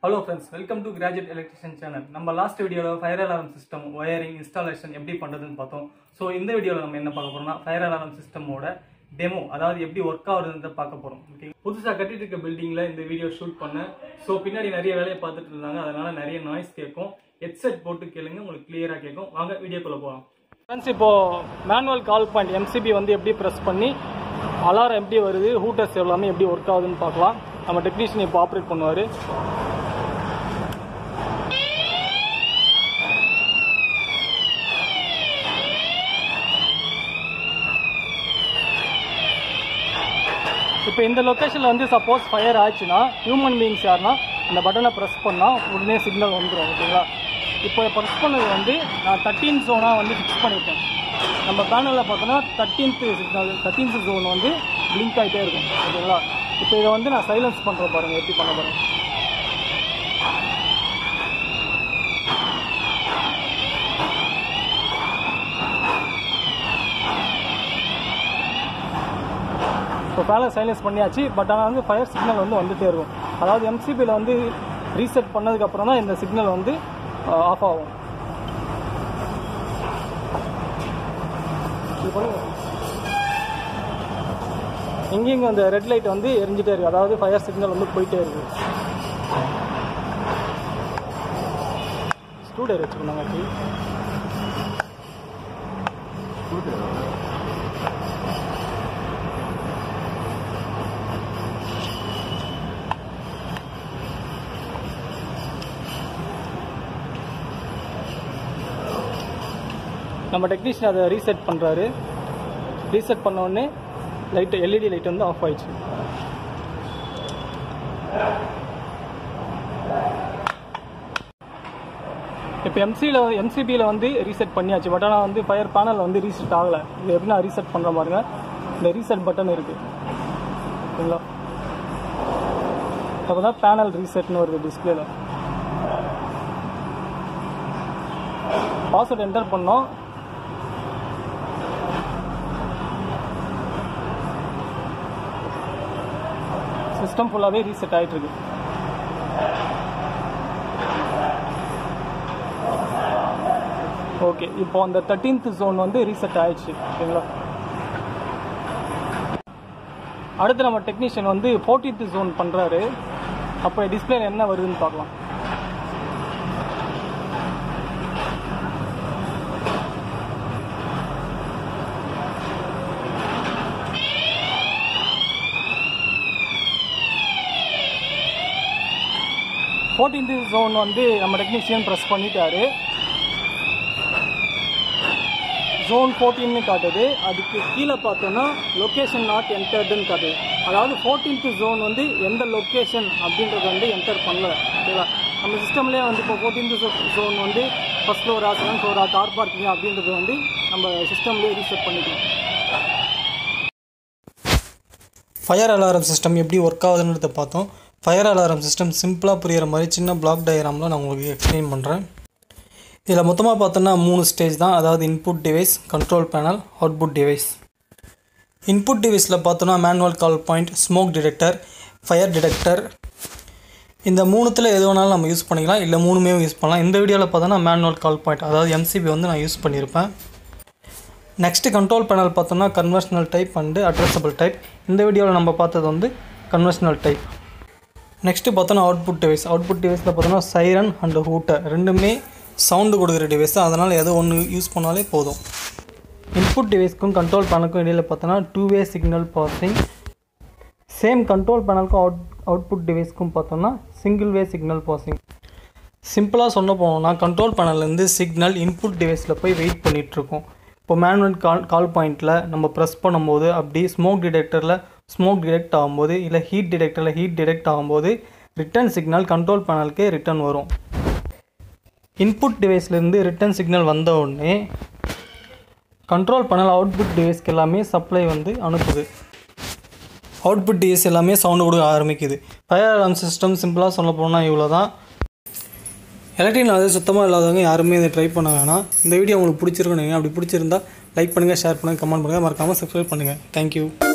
hello friends welcome to graduate electrician channel நம்ம last வீடியோவில் fire alarm system wiring installation எப்படி பண்ணுறதுன்னு பார்த்தோம் ஸோ இந்த வீடியோவில் நம்ம என்ன பார்க்க போறோம்னா ஃபயர் அலாரம் சிஸ்டமோட டெமோ அதாவது எப்படி ஒர்க் ஆகுதுன்றத பார்க்க போகிறோம் ஓகே புதுசாக கட்டிட்டு இருக்க பில்டிங்கில் இந்த வீடியோ ஷூட் பண்ணேன் ஸோ பின்னாடி நிறைய வேலையை பார்த்துட்டு இருந்தாங்க அதனால நிறைய நாய்ஸ் கேட்கும் ஹெட்செட் போட்டு கேளுங்க உங்களுக்கு கிளியராக கேட்கும் வாங்க வீடியோக்குள்ளே போகலாம் ஃப்ரெண்ட்ஸ் இப்போ மேனுவல் கால் பாயிண்ட் எம்சிபி வந்து எப்படி ப்ரெஸ் பண்ணி அலாரம் எப்படி வருது ஹூட்டர்ஸ் எல்லாமே எப்படி ஒர்க் ஆகுதுன்னு பார்க்கலாம் நம்ம டெக்னீஷியன் இப்போ ஆப்ரேட் பண்ணுவார் இப்போ இந்த லொக்கேஷனில் வந்து சப்போஸ் ஃபயர் ஆச்சுன்னா ஹியூமன் பீயிங்ஸ் யாருன்னா அந்த பட்டனை ப்ரெஸ் பண்ணால் உடனே சிக்னல் வந்துடும் ஓகேங்களா இப்போ ப்ரெஸ் பண்ணது வந்து நான் தேர்ட்டீன் ஜோனாக வந்து ஃபிக்ஸ் பண்ணியிருக்கேன் நம்ம பேனலில் பார்த்தோன்னா தேர்ட்டீன்த் சிக்னல் தேர்ட்டீன்த் ஜோன் வந்து பிளிங்க் ஆகிட்டே இருக்கும் ஓகேங்களா இப்போ இதை வந்து நான் சைலன்ஸ் பண்ணுறேன் பாருங்கள் எப்படி பண்ண போகிறேன் இப்போ பேனல் சைலன்ஸ் பண்ணியாச்சு பட் ஆனால் வந்து ஃபயர் சிக்னல் வந்து வந்துட்டே இருக்கும் அதாவது எம்சிபியில் வந்து ரீசெட் பண்ணதுக்கப்புறம் தான் இந்த சிக்னல் வந்து ஆஃப் ஆகும் இது பண்ணுங்க எங்கேயும் அந்த ரெட் லைட் வந்து எரிஞ்சிட்டே இருக்கு அதாவது ஃபயர் சிக்னல் வந்து போயிட்டே இருக்கு ஸ்டூடியோ வச்சுக்கோங்க ஆக்சுவலி நம்ம டெக்னீஷியன் அதை ரீசெட் பண்ணுறாரு ரீசெட் பண்ண உடனே லைட் எல்இடி லைட் வந்து ஆஃப் ஆயிடுச்சு இப்போ எம்சியில் எம்சிபியில் வந்து ரீசெட் பண்ணியாச்சு பட் ஆனால் வந்து ஃபயர் பேனல் வந்து ரீசெட் ஆகலை இது எப்படி நான் ரீசெட் பண்ணுற பாருங்க இந்த ரீசெட் பட்டன் இருக்குது ஓகேங்களா அப்போ தான் பேனல் ரீசெட்னு வருது டிஸ்பிளேல பாஸ்வேர்ட் என்டர் பண்ணோம் சிஸ்டம் ஃபுல்லாகவே ரீசெட் ஆகிட்டு இருக்கு ஓகே இப்போ அந்த தேர்ட்டீன்த் ஜோன் வந்து ரீசெட் ஆயிடுச்சு ஓகேங்களா அடுத்து நம்ம டெக்னீஷியன் வந்து ஃபோர்டீன்த் ஜோன் பண்ணுறாரு அப்போ டிஸ்பிளேல என்ன வருதுன்னு பார்க்கலாம் ஃபோர்டீன்த் ஜோன் வந்து நம்ம டெக்னீஷியன் ப்ரெஸ் பண்ணிட்டாரு ஜோன் ஃபோர்டீன்னு காட்டுது அதுக்கு கீழே பார்த்தோன்னா லொக்கேஷன் நாட் என்டர்டுன்னு காட்டுது அதாவது ஃபோர்டீன்த் ஜோன் வந்து எந்த லொக்கேஷன் அப்படின்றத வந்து என்டர் பண்ணல ஓகேவா நம்ம சிஸ்டம்லேயே வந்து இப்போ ஃபோர்டீன்த் ஜோன் வந்து ஃபர்ஸ்ட் ஃப்ளோரா செகண்ட் ஃப்ளோரா கார் பார்க்கிங் அப்படின்றது வந்து நம்ம சிஸ்டம்லேயே ரீசெட் பண்ணிக்கலாம் ஃபயர் அலாரம் சிஸ்டம் எப்படி ஒர்க் ஆகுதுன்றத பார்த்தோம் ஃபயர் அலாரம் சிஸ்டம் சிம்பிளாக புரிகிற மாதிரி சின்ன பிளாக் டயக்ராமில் நான் உங்களுக்கு எக்ஸ்பிளைன் பண்ணுறேன் இதில் மொத்தமாக பார்த்தோன்னா மூணு ஸ்டேஜ் தான் அதாவது input device control panel output device input டிவைஸில் பார்த்தோன்னா manual call point smoke detector fire detector இந்த மூணுத்தில் எது வேணாலும் நம்ம யூஸ் பண்ணிக்கலாம் இல்லை மூணுமே யூஸ் பண்ணலாம் இந்த வீடியோவில் பார்த்தோன்னா மேனுவல் கால் பாயிண்ட் அதாவது எம்சிபி வந்து நான் யூஸ் பண்ணியிருப்பேன் நெக்ஸ்ட்டு கண்ட்ரோல் பேனல் பார்த்தோம்னா conventional type and addressable type இந்த வீடியோவில் நம்ம பார்த்தது வந்து கன்வர்ஷனல் டைப் நெக்ஸ்ட்டு பார்த்தோன்னா அவுட்புட் டிவைஸ் அவுட்புட் டிவைஸில் பார்த்தோன்னா சைரன் அண்டு ஹூட்டர் ரெண்டுமே சவுண்டு கொடுக்குற டிவைஸ் தான் அதனால் எதோ ஒன்று யூஸ் பண்ணாலே போதும் இன்புட் டிவைஸ்க்கும் கண்ட்ரோல் பேனலுக்கும் இடையில் பார்த்தோன்னா two way signal passing same control பேனலுக்கும் அவுட் அவுட்புட் டிவைஸ்க்கும் பார்த்தோன்னா சிங்கிள் வே சிக்னல் பாசிங் சிம்பிளாக சொன்ன போனோம்னா கண்ட்ரோல் பேனல்லேருந்து சிக்னல் இன்புட் டிவைஸில் போய் வெயிட் பண்ணிகிட்ருக்கோம் இப்போ மேனுவல் கால் கால் பாயிண்ட்டில் நம்ம ப்ரெஸ் பண்ணும்போது அப்படி ஸ்மோக் டிடெக்டரில் ஸ்மோக் டிடெக்ட் ஆகும்போது இல்லை ஹீட் டிடெக்டரில் ஹீட் டிடெக்ட் ஆகும்போது ரிட்டர்ன் சிக்னல் கண்ட்ரோல் பேனலுக்கே ரிட்டர்ன் வரும் இன்புட் டிவைஸ்லேருந்து ரிட்டர்ன் சிக்னல் வந்த உடனே கண்ட்ரோல் பேனல் அவுட்புட் டிவைஸ்க்கு எல்லாமே சப்ளை வந்து அனுப்புது அவுட்புட் டிவைஸ் எல்லாமே சவுண்டு கொடுக்க ஆரம்பிக்குது ஃபயர் அலார்ம் சிஸ்டம் சிம்பிளாக சொல்ல போனால் இவ்வளோ தான் எலக்ட்ரிக் நாலேஜ் சுத்தமாக இல்லாதவங்க யாருமே இதை ட்ரை பண்ண வேணாம் இந்த வீடியோ உங்களுக்கு பிடிச்சிருக்குன்னு அப்படி பிடிச்சிருந்தா லைக் பண்ணுங்கள் ஷேர் பண்ணுங்கள் கமெண்ட் பண்ணுங்கள் மறக்காமல் சப்ஸ்கிரைப் பண்ணுங்கள் தேங்க்யூ